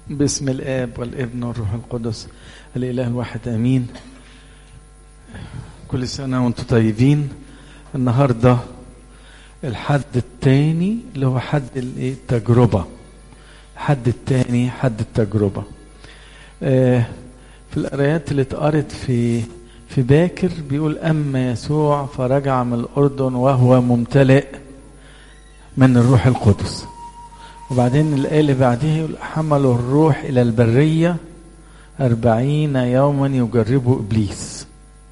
باسم الآب والابن والروح القدس الإله الواحد آمين كل سنة وانتم طيبين النهاردة الحد الثاني اللي هو حد الايه التجربة الحد الثاني حد التجربة آه في القرايات اللي اتقرت في في باكر بيقول أما يسوع فرجع من الأردن وهو ممتلئ من الروح القدس وبعدين الآية اللي بعدها يقول حملوا الروح إلى البرية أربعين يوما يجربوا إبليس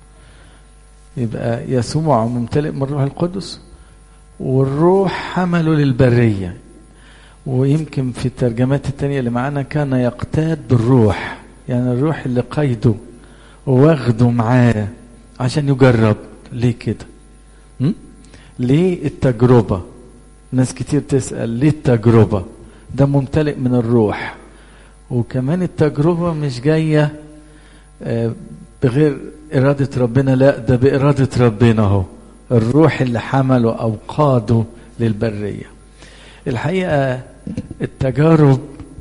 يبقى يسوع ممتلئ من الروح القدس والروح حمله للبرية ويمكن في الترجمات التانية اللي معانا كان يقتاد بالروح يعني الروح اللي قيده واخده معاه عشان يجرب ليه كده م? ليه التجربة ناس كتير تسأل ليه التجربة ده ممتلئ من الروح وكمان التجربة مش جاية بغير إرادة ربنا لا ده بإرادة ربنا هو الروح اللي حمله أو قاده للبرية الحقيقة التجارب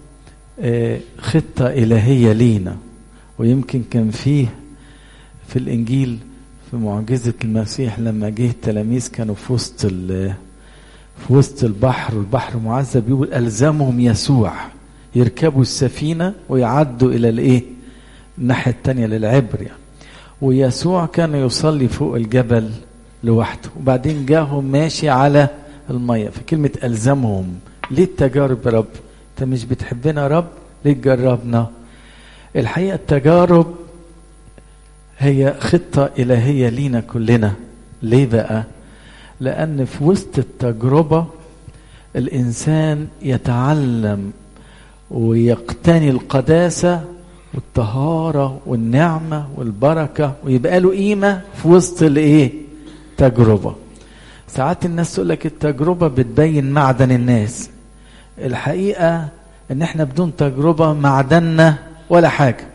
خطة إلهية لينا ويمكن كان فيه في الإنجيل في معجزة المسيح لما جه التلاميذ كانوا في وسط في وسط البحر والبحر معذب يقول ألزمهم يسوع يركبوا السفينة ويعدوا إلى الإيه؟ الناحية التانية للعبر يعني ويسوع كان يصلي فوق الجبل لوحده وبعدين جاهم ماشي على المية فكلمة ألزمهم ليه التجارب يا رب أنت مش بتحبنا يا رب ليه تجربنا الحقيقة التجارب هي خطة إلهية لينا كلنا ليه بقى لأن في وسط التجربة الإنسان يتعلم ويقتني القداسة والطهارة والنعمة والبركة ويبقى له قيمة في وسط الإيه؟ تجربة. ساعات الناس تقول لك التجربة بتبين معدن الناس. الحقيقة إن إحنا بدون تجربة معدننا ولا حاجة.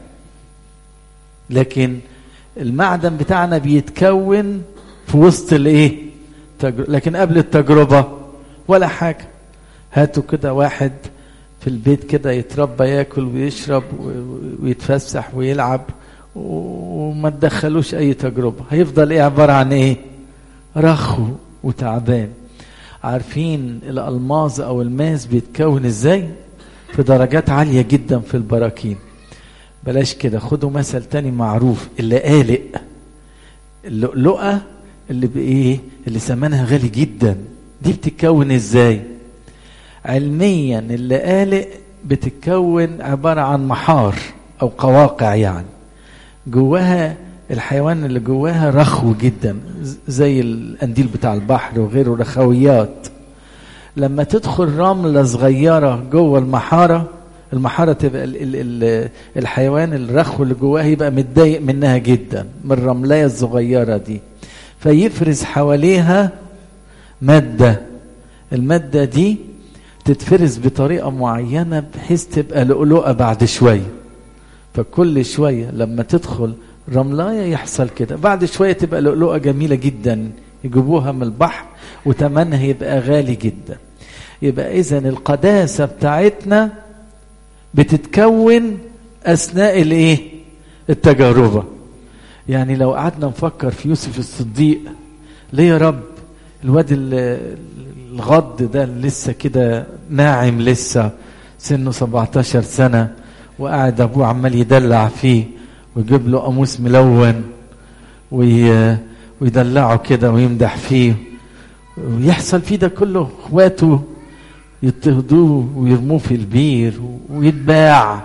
لكن المعدن بتاعنا بيتكون في وسط الإيه؟ لكن قبل التجربة ولا حاجة هاتوا كده واحد في البيت كده يتربى ياكل ويشرب ويتفسح ويلعب وما تدخلوش اي تجربة هيفضل ايه عبارة عن ايه رخو وتعبان عارفين الالماظ او الماس بيتكون ازاي في درجات عالية جدا في البراكين بلاش كده خدوا مثل تاني معروف اللي قالق اللؤلؤة اللي بايه اللي ثمنها غالي جدا دي بتتكون ازاي علميا اللي قالق بتتكون عبارة عن محار او قواقع يعني جواها الحيوان اللي جواها رخو جدا زي القنديل بتاع البحر وغيره رخويات لما تدخل رملة صغيرة جوه المحارة المحارة تبقى ال ال ال الحيوان الرخو اللي جواها يبقى متضايق منها جدا من الرملية الصغيرة دي فيفرز حواليها مادة المادة دي تتفرز بطريقة معينة بحيث تبقى لؤلؤة بعد شوية فكل شوية لما تدخل رملاية يحصل كده بعد شوية تبقى لؤلؤة جميلة جدا يجيبوها من البحر وتمنها يبقى غالي جدا يبقى إذا القداسة بتاعتنا بتتكون أثناء الإيه؟ التجاربة يعني لو قعدنا نفكر في يوسف الصديق ليه يا رب الواد الغض ده لسه كده ناعم لسه سنه 17 سنة وقاعد أبوه عمال يدلع فيه ويجيب له قاموس ملون وي ويدلعه كده ويمدح فيه ويحصل فيه ده كله اخواته يضطهدوه ويرموه في البير ويتباع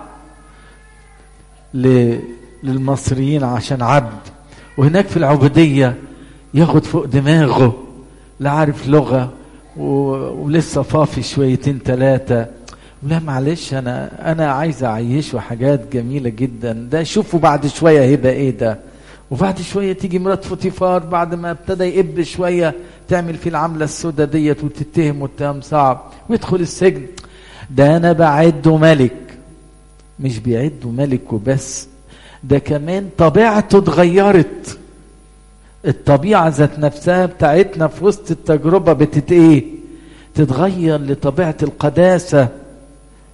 للمصريين عشان عبد وهناك في العبودية ياخد فوق دماغه لا عارف لغة ولسه فافي شويتين ثلاثة لا معلش أنا أنا عايز أعيشه حاجات جميلة جدا ده شوفوا بعد شوية هيبقى إيه ده وبعد شوية تيجي مرات فوتيفار بعد ما ابتدى يقب شوية تعمل فيه العملة السوداء ديت وتتهم واتهام صعب ويدخل السجن ده أنا بعده ملك مش بيعده ملك وبس ده كمان طبيعته اتغيرت الطبيعة ذات نفسها بتاعتنا في وسط التجربة بتت ايه تتغير لطبيعة القداسة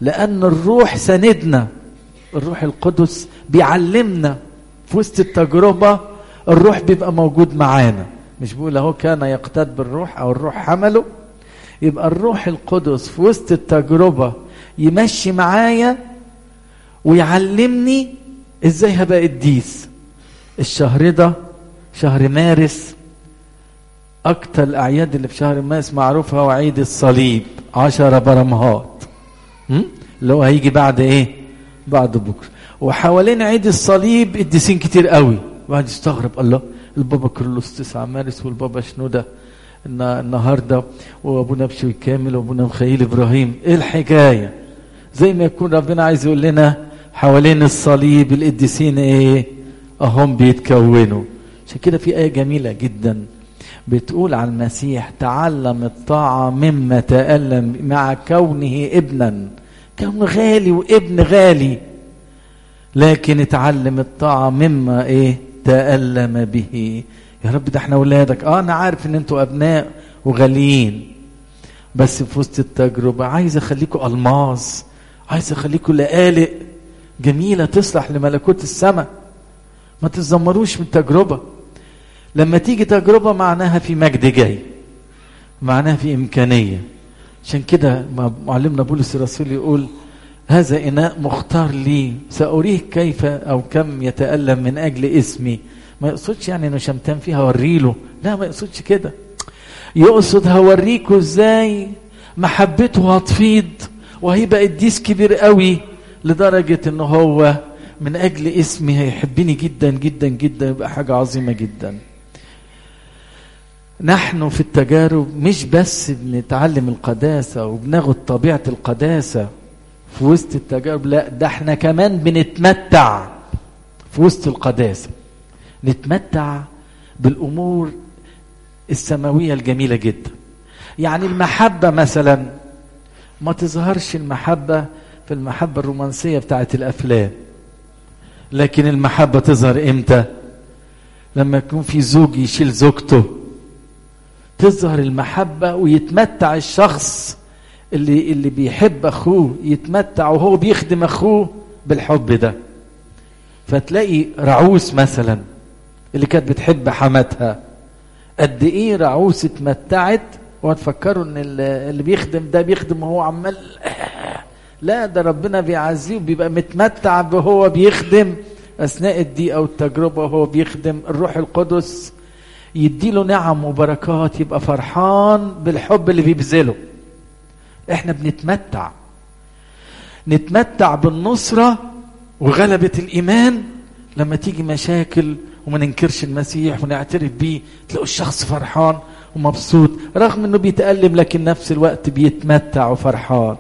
لأن الروح سندنا الروح القدس بيعلمنا في وسط التجربة الروح بيبقى موجود معانا مش بيقول اهو كان يقتد بالروح او الروح حمله يبقى الروح القدس في وسط التجربة يمشي معايا ويعلمني ازاي هبقى قديس الشهر ده شهر مارس اكتر الاعياد اللي في شهر مارس معروفة هو عيد الصليب عشرة برمهات اللي هو هيجي بعد ايه بعد بكره وحوالين عيد الصليب قديسين كتير قوي واحد يستغرب الله البابا كرولوس 9 مارس والبابا شنودة النهارده وابونا بشوي كامل وابونا مخيل ابراهيم ايه الحكايه زي ما يكون ربنا عايز يقول لنا حوالين الصليب القديسين ايه اهم بيتكونوا عشان كده في ايه جميله جدا بتقول عن المسيح تعلم الطاعه مما تالم مع كونه ابنا كون غالي وابن غالي لكن اتعلم الطاعه مما ايه تألم به يا رب ده احنا ولادك اه انا عارف ان انتوا ابناء وغاليين بس في وسط التجربة عايز اخليكم الماظ عايز اخليكم لقالق جميلة تصلح لملكوت السماء ما تتذمروش من التجربة لما تيجي تجربة معناها في مجد جاي معناها في إمكانية عشان كده معلمنا بولس الرسول يقول هذا إناء مختار لي سأريه كيف أو كم يتألم من أجل اسمي ما يقصدش يعني إنه شمتان فيها هوريله لا ما يقصدش كده يقصد هوريكوا إزاي محبته هتفيض وهيبقى قديس كبير قوي لدرجة إن هو من أجل اسمي هيحبني جدا جدا جدا يبقى حاجة عظيمة جدا نحن في التجارب مش بس بنتعلم القداسة وبناخد طبيعة القداسة في وسط التجارب لا ده احنا كمان بنتمتع في وسط القداسة نتمتع بالأمور السماوية الجميلة جدا يعني المحبة مثلا ما تظهرش المحبة في المحبة الرومانسية بتاعت الأفلام لكن المحبة تظهر إمتى لما يكون في زوج يشيل زوجته تظهر المحبة ويتمتع الشخص اللي اللي بيحب اخوه يتمتع وهو بيخدم اخوه بالحب ده فتلاقي رعوس مثلا اللي كانت بتحب حماتها قد ايه رعوس اتمتعت وهتفكروا ان اللي بيخدم ده بيخدم وهو عمال لا ده ربنا بيعزيه وبيبقى متمتع وهو بيخدم اثناء الضيقه والتجربه وهو بيخدم الروح القدس يديله نعم وبركات يبقى فرحان بالحب اللي بيبذله احنا بنتمتع نتمتع بالنصرة وغلبة الإيمان لما تيجي مشاكل وما ننكرش المسيح ونعترف بيه تلاقوا الشخص فرحان ومبسوط رغم انه بيتألم لكن نفس الوقت بيتمتع وفرحان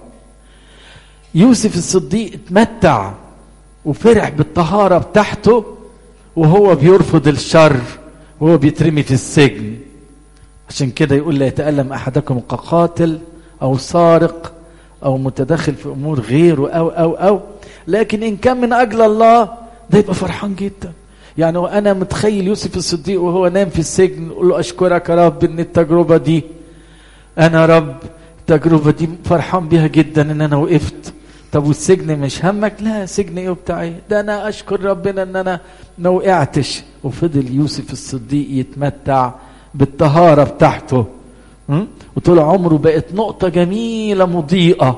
يوسف الصديق اتمتع وفرح بالطهارة بتاعته وهو بيرفض الشر وهو بيترمي في السجن عشان كده يقول لا يتألم أحدكم كقاتل أو سارق أو متدخل في أمور غيره أو أو أو لكن إن كان من أجل الله ده يبقى فرحان جدا يعني وأنا متخيل يوسف الصديق وهو نام في السجن يقول له أشكرك يا رب إن التجربة دي أنا رب التجربة دي فرحان بيها جدا إن أنا وقفت طب والسجن مش همك لا سجن ايه بتاعي ده انا اشكر ربنا ان انا ما وقعتش وفضل يوسف الصديق يتمتع بالطهارة بتاعته وطول عمره بقت نقطة جميلة مضيئة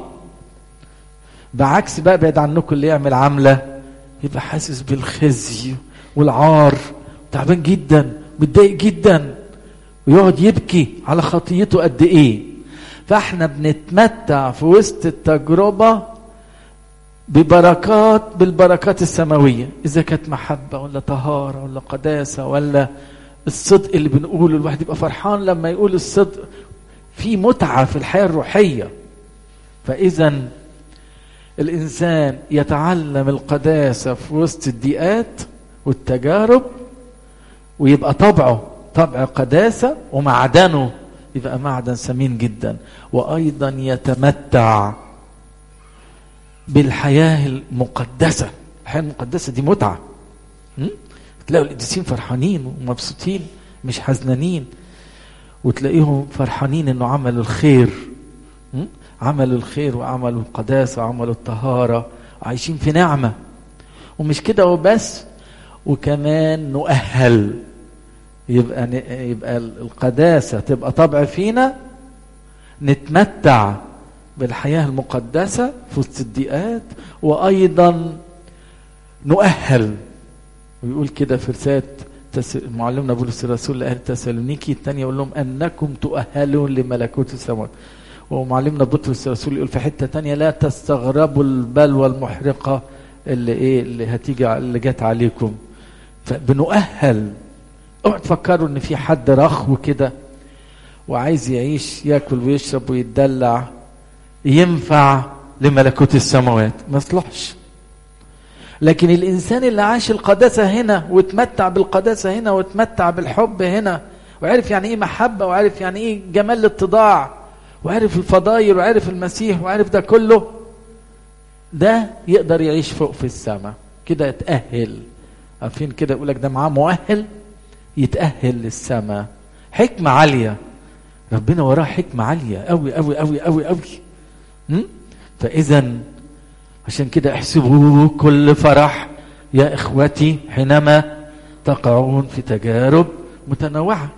بعكس بقى بعد عنكم اللي يعمل عملة يبقى حاسس بالخزي والعار تعبان جدا متضايق جدا ويقعد يبكي على خطيته قد ايه فاحنا بنتمتع في وسط التجربة ببركات بالبركات السماوية إذا كانت محبة ولا طهارة ولا قداسة ولا الصدق اللي بنقوله الواحد يبقى فرحان لما يقول الصدق في متعة في الحياة الروحية فإذا الإنسان يتعلم القداسة في وسط الضيقات والتجارب ويبقى طبعه طبع قداسة ومعدنه يبقى معدن ثمين جدا وأيضا يتمتع بالحياة المقدسة الحياة المقدسة دي متعة تلاقوا القديسين فرحانين ومبسوطين مش حزنانين وتلاقيهم فرحانين انه عملوا الخير عملوا الخير وعملوا القداسة وعملوا الطهارة عايشين في نعمة ومش كده وبس وكمان نؤهل يبقى يبقى القداسة تبقى طبع فينا نتمتع بالحياة المقدسة في وسط الضيقات وأيضا نؤهل ويقول كده في رسالة تس... معلمنا بولس الرسول لأهل تسالونيكي الثانية يقول لهم أنكم تؤهلون لملكوت السماوات ومعلمنا بطرس الرسول يقول في حتة تانية لا تستغربوا البلوى المحرقة اللي ايه اللي هتيجي اللي جت عليكم فبنؤهل اوعوا تفكروا ان في حد رخو كده وعايز يعيش ياكل ويشرب ويتدلع ينفع لملكوت السماوات ما يصلحش لكن الانسان اللي عاش القداسه هنا وتمتع بالقداسه هنا وتمتع بالحب هنا وعرف يعني ايه محبه وعرف يعني ايه جمال الاتضاع وعرف الفضايل وعرف المسيح وعرف ده كله ده يقدر يعيش فوق في السماء كده يتأهل عارفين كده يقول لك ده معاه مؤهل يتأهل للسماء حكمة عالية ربنا وراه حكمة عالية قوي قوي قوي قوي قوي فإذا عشان كده احسبوا كل فرح يا إخوتي حينما تقعون في تجارب متنوعة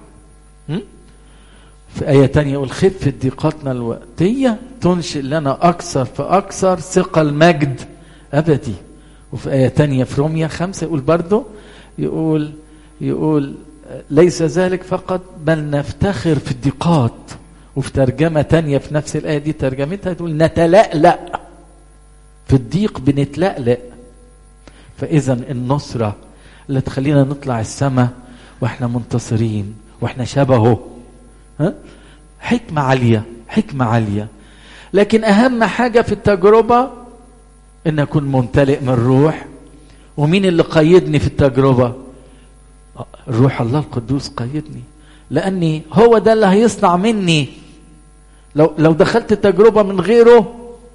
في آية تانية يقول خفة ضيقاتنا الوقتية تنشئ لنا أكثر فأكثر ثقة المجد أبدي وفي آية تانية في روميا خمسة يقول برضه يقول يقول ليس ذلك فقط بل نفتخر في الضيقات وفي ترجمة تانية في نفس الآية دي ترجمتها تقول نتلألأ في الضيق بنتلألأ فإذا النصرة اللي تخلينا نطلع السماء واحنا منتصرين واحنا شبهه ها؟ حكمة عالية حكمة عالية لكن أهم حاجة في التجربة إن أكون ممتلئ من الروح ومين اللي قيدني في التجربة الروح الله القدوس قيدني لأني هو ده اللي هيصنع مني لو لو دخلت التجربة من غيره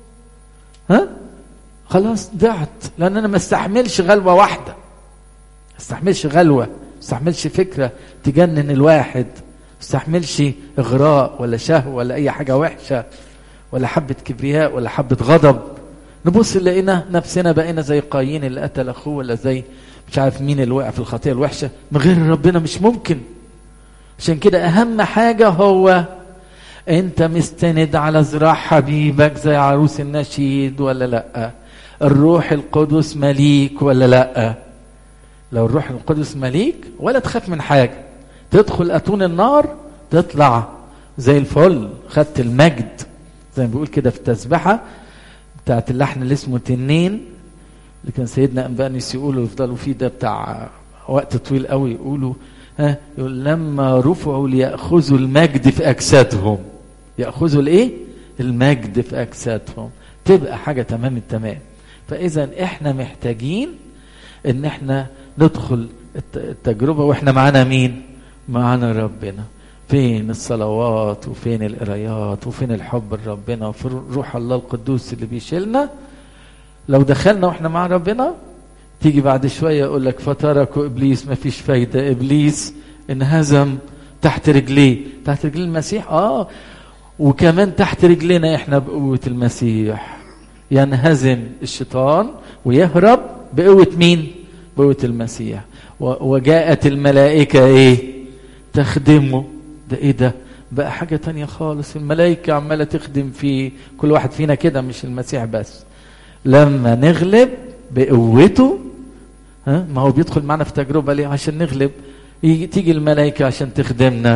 ها خلاص ضعت لأن أنا ما استحملش غلوة واحدة ما استحملش غلوة ما استحملش فكرة تجنن الواحد استحملش اغراء ولا شهوه ولا اي حاجه وحشه ولا حبه كبرياء ولا حبه غضب نبص لقينا نفسنا بقينا زي قايين اللي قتل اخوه ولا زي مش عارف مين اللي وقع في الخطيه الوحشه من غير ربنا مش ممكن عشان كده اهم حاجه هو انت مستند على ذراع حبيبك زي عروس النشيد ولا لا الروح القدس مليك ولا لا لو الروح القدس مليك ولا تخاف من حاجه تدخل اتون النار تطلع زي الفل خدت المجد زي ما بيقول كده في التسبحه بتاعت اللحن اللي اسمه تنين اللي كان سيدنا انبانيس يقولوا يفضلوا فيه ده بتاع وقت طويل قوي يقولوا ها يقول لما رفعوا ليأخذوا المجد في أجسادهم يأخذوا الإيه؟ المجد في أجسادهم تبقى حاجة تمام التمام فإذا إحنا محتاجين إن إحنا ندخل التجربة وإحنا معانا مين؟ معانا ربنا فين الصلوات وفين القرايات وفين الحب لربنا وفين روح الله القدوس اللي بيشيلنا لو دخلنا واحنا مع ربنا تيجي بعد شوية يقول لك فتركوا إبليس ما فيش فايدة إبليس انهزم تحت رجليه تحت رجلي المسيح آه وكمان تحت رجلنا إحنا بقوة المسيح ينهزم الشيطان ويهرب بقوة مين بقوة المسيح وجاءت الملائكة إيه تخدمه ده إيه ده بقى حاجة تانية خالص الملائكة عمالة تخدم في كل واحد فينا كده مش المسيح بس لما نغلب بقوته ها ما هو بيدخل معنا في تجربة ليه عشان نغلب يجي تيجي الملائكة عشان تخدمنا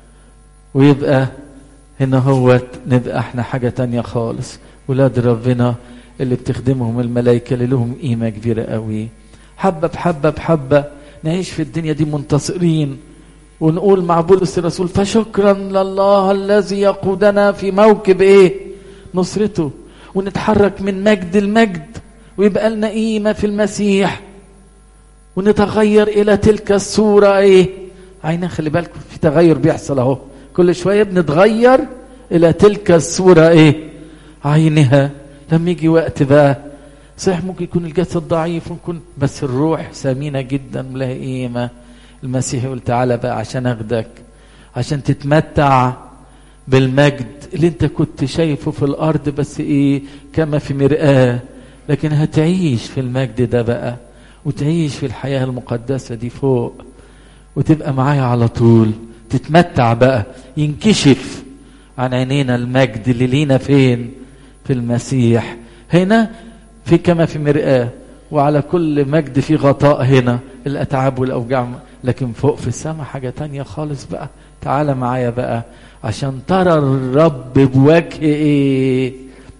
ويبقى هنا هو نبقى احنا حاجة تانية خالص ولاد ربنا اللي بتخدمهم الملائكة اللي لهم قيمة كبيرة قوي حبة بحبة بحبة نعيش في الدنيا دي منتصرين ونقول مع بولس الرسول فشكرا لله الذي يقودنا في موكب ايه نصرته ونتحرك من مجد المجد ويبقى لنا قيمة في المسيح ونتغير إلى تلك الصورة إيه عينا خلي بالكم في تغير بيحصل أهو كل شوية بنتغير إلى تلك الصورة إيه عينها لما يجي وقت بقى صحيح ممكن يكون الجسد ضعيف ممكن بس الروح ثمينة جدا ولها قيمة المسيح يقول تعالى بقى عشان أخدك عشان تتمتع بالمجد اللي انت كنت شايفه في الارض بس ايه كما في مرآة لكن هتعيش في المجد ده بقى وتعيش في الحياة المقدسة دي فوق وتبقى معايا على طول تتمتع بقى ينكشف عن عينينا المجد اللي لينا فين في المسيح هنا في كما في مرآة وعلى كل مجد في غطاء هنا الأتعاب والأوجاع لكن فوق في السماء حاجة تانية خالص بقى تعالى معايا بقى عشان ترى الرب بوجه ايه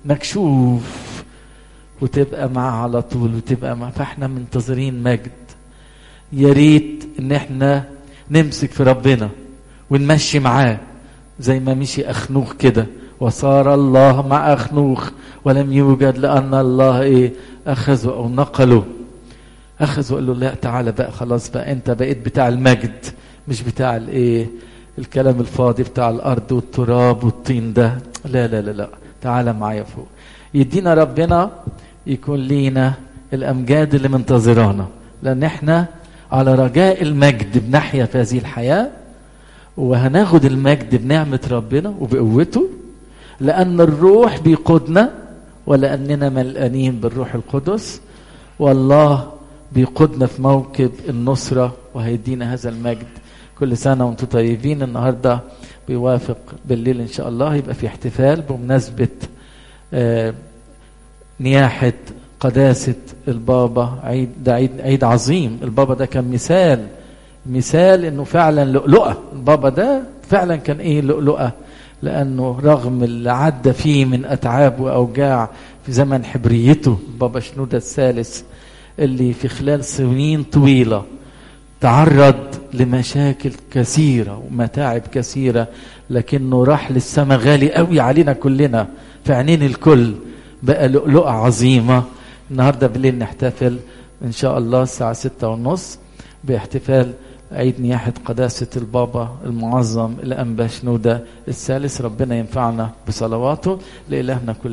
مكشوف وتبقى معاه على طول وتبقى معاه فاحنا منتظرين مجد يا ريت ان احنا نمسك في ربنا ونمشي معاه زي ما مشي اخنوخ كده وصار الله مع اخنوخ ولم يوجد لان الله ايه اخذه او نقله اخذه وقال له لا تعالى بقى خلاص بقى انت بقيت بتاع المجد مش بتاع الايه الكلام الفاضي بتاع الارض والتراب والطين ده لا لا لا لا تعالى معايا فوق يدينا ربنا يكون لينا الامجاد اللي منتظرانا لان احنا على رجاء المجد بنحيا في هذه الحياه وهناخد المجد بنعمه ربنا وبقوته لان الروح بيقودنا ولاننا ملقانين بالروح القدس والله بيقودنا في موكب النصره وهيدينا هذا المجد كل سنه وانتم طيبين النهارده بيوافق بالليل ان شاء الله يبقى في احتفال بمناسبه آه نياحه قداسه البابا عيد ده عيد عيد عظيم البابا ده كان مثال مثال انه فعلا لؤلؤه البابا ده فعلا كان ايه لؤلؤه لانه رغم اللي عدى فيه من اتعاب واوجاع في زمن حبريته بابا شنوده الثالث اللي في خلال سنين طويله تعرض لمشاكل كثيرة ومتاعب كثيرة لكنه راح للسماء غالي قوي علينا كلنا في عينين الكل بقى لؤلؤة عظيمة النهاردة بالليل نحتفل إن شاء الله الساعة ستة ونص باحتفال عيد نياحة قداسة البابا المعظم الأنبا شنودة الثالث ربنا ينفعنا بصلواته لإلهنا كل